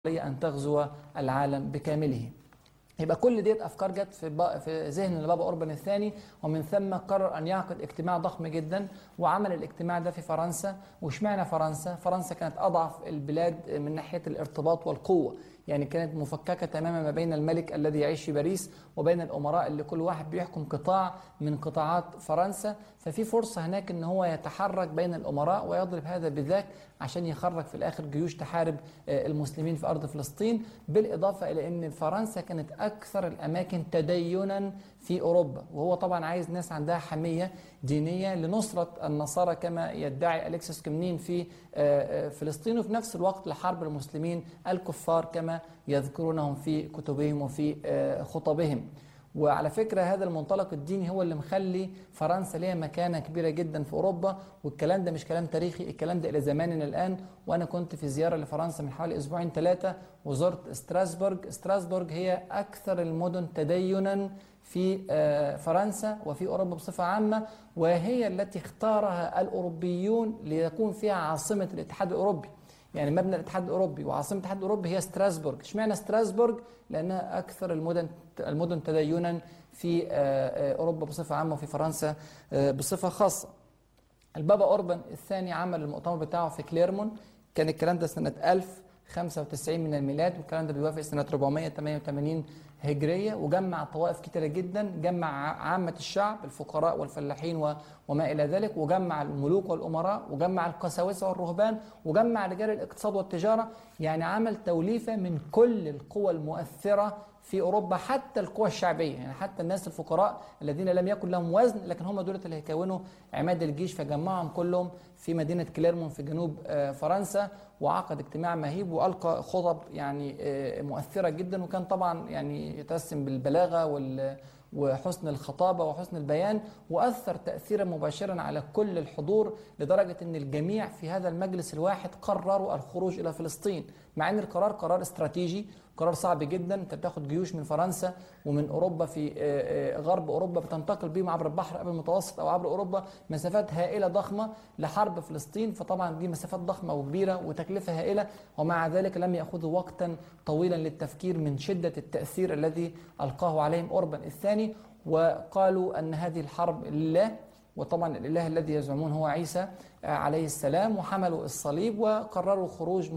أن تغزو العالم بكامله يبقى كل ديت افكار جت في با في ذهن البابا اوربان الثاني ومن ثم قرر ان يعقد اجتماع ضخم جدا وعمل الاجتماع ده في فرنسا واشمعنى فرنسا؟ فرنسا كانت اضعف البلاد من ناحيه الارتباط والقوه يعني كانت مفككه تماما ما بين الملك الذي يعيش في باريس وبين الامراء اللي كل واحد بيحكم قطاع من قطاعات فرنسا ففي فرصه هناك ان هو يتحرك بين الامراء ويضرب هذا بذاك عشان يخرج في الاخر جيوش تحارب المسلمين في ارض فلسطين بالاضافه الى ان فرنسا كانت اكثر الاماكن تدينا في اوروبا وهو طبعا عايز ناس عندها حميه دينيه لنصره النصارى كما يدعي الكسس كمنين في فلسطين وفي نفس الوقت لحرب المسلمين الكفار كما يذكرونهم في كتبهم وفي خطبهم وعلى فكرة هذا المنطلق الديني هو اللي مخلي فرنسا ليها مكانة كبيرة جدا في أوروبا والكلام ده مش كلام تاريخي الكلام ده إلى زماننا الآن وأنا كنت في زيارة لفرنسا من حوالي أسبوعين ثلاثة وزرت ستراسبورغ ستراسبورغ هي أكثر المدن تدينا في فرنسا وفي أوروبا بصفة عامة وهي التي اختارها الأوروبيون ليكون فيها عاصمة الاتحاد الأوروبي يعني مبنى الاتحاد الاوروبي وعاصمه الاتحاد الاوروبي هي ستراسبورغ اشمعنى ستراسبورغ لانها اكثر المدن المدن تدينا في اوروبا بصفه عامه وفي فرنسا بصفه خاصه البابا اوربان الثاني عمل المؤتمر بتاعه في كليرمون كان الكلام ده سنه 1095 من الميلاد والكلام ده بيوافق سنه 488 هجريه وجمع طوائف كتيره جدا جمع عامه الشعب الفقراء والفلاحين وما الى ذلك وجمع الملوك والامراء وجمع القساوسه والرهبان وجمع رجال الاقتصاد والتجاره يعني عمل توليفه من كل القوى المؤثره في اوروبا حتى القوى الشعبيه يعني حتى الناس الفقراء الذين لم يكن لهم وزن لكن هم دول اللي هيكونوا عماد الجيش فجمعهم كلهم في مدينه كليرمون في جنوب فرنسا وعقد اجتماع مهيب والقى خطب يعني مؤثره جدا وكان طبعا يعني يتسم بالبلاغه وال وحسن الخطابة وحسن البيان وأثر تأثيرا مباشرا على كل الحضور لدرجة أن الجميع في هذا المجلس الواحد قرروا الخروج إلى فلسطين مع أن القرار قرار استراتيجي قرار صعب جدا انت بتاخد جيوش من فرنسا ومن اوروبا في غرب اوروبا بتنتقل بيهم عبر البحر قبل المتوسط او عبر اوروبا مسافات هائله ضخمه لحرب فلسطين فطبعا دي مسافات ضخمه وكبيره وتكلفه هائله ومع ذلك لم ياخذوا وقتا طويلا للتفكير من شده التاثير الذي القاه عليهم اوربان الثاني وقالوا ان هذه الحرب لله وطبعا الاله الذي يزعمون هو عيسى عليه السلام وحملوا الصليب وقرروا خروج